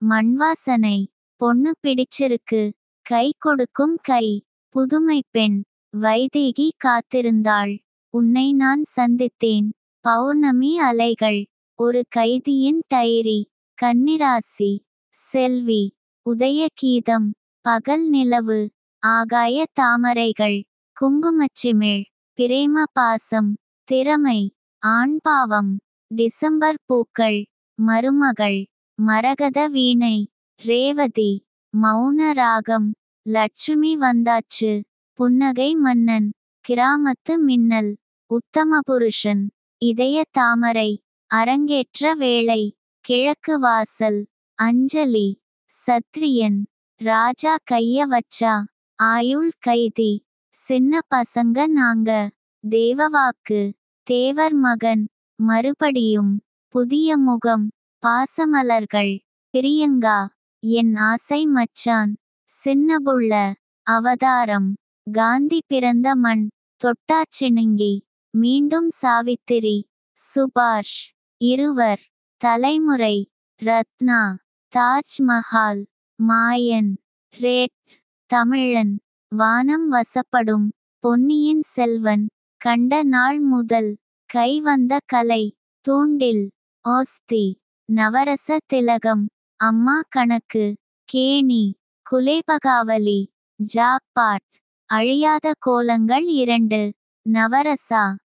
மண்வாசனை பொண்ணு பிடிச்சிருக்கு கை கொடுக்கும் கை புதுமை பெண் வைதேகி காத்திருந்தாள் உன்னை நான் சந்தித்தேன் பௌர்ணமி அலைகள் ஒரு கைதியின் டைரி கன்னிராசி செல்வி உதய கீதம் பகல் நிலவு ஆகாய தாமரைகள் குங்குமச்சிமிழ் பிரேம பாசம் திறமை ஆண்பாவம் டிசம்பர் பூக்கள் மருமகள் மரகத வீணை ரேவதி மௌன ராகம் லட்சுமி வந்தாச்சு புன்னகை மன்னன் கிராமத்து மின்னல் உத்தம புருஷன் இதய தாமரை அரங்கேற்ற வேளை கிழக்கு வாசல் அஞ்சலி சத்ரியன் ராஜா கைய வச்சா ஆயுள் கைதி சின்ன பசங்க நாங்க தேவவாக்கு தேவர் மகன் மறுபடியும் புதிய முகம் பாசமலர்கள் பிரியங்கா என் ஆசை மச்சான் சின்னபுள்ள அவதாரம் காந்தி பிறந்த மண் தொட்டாச்சிணுங்கி மீண்டும் சாவித்திரி சுபாஷ் இருவர் தலைமுறை ரத்னா தாஜ்மஹால் மாயன் ரேட் தமிழன் வானம் வசப்படும் பொன்னியின் செல்வன் கண்ட நாள் முதல் கைவந்த கலை தூண்டில் ஓஸ்தி நவரச திலகம் அம்மா கணக்கு கேணி குலேபகாவலி ஜாக்பாட் அழியாத கோலங்கள் இரண்டு நவரசா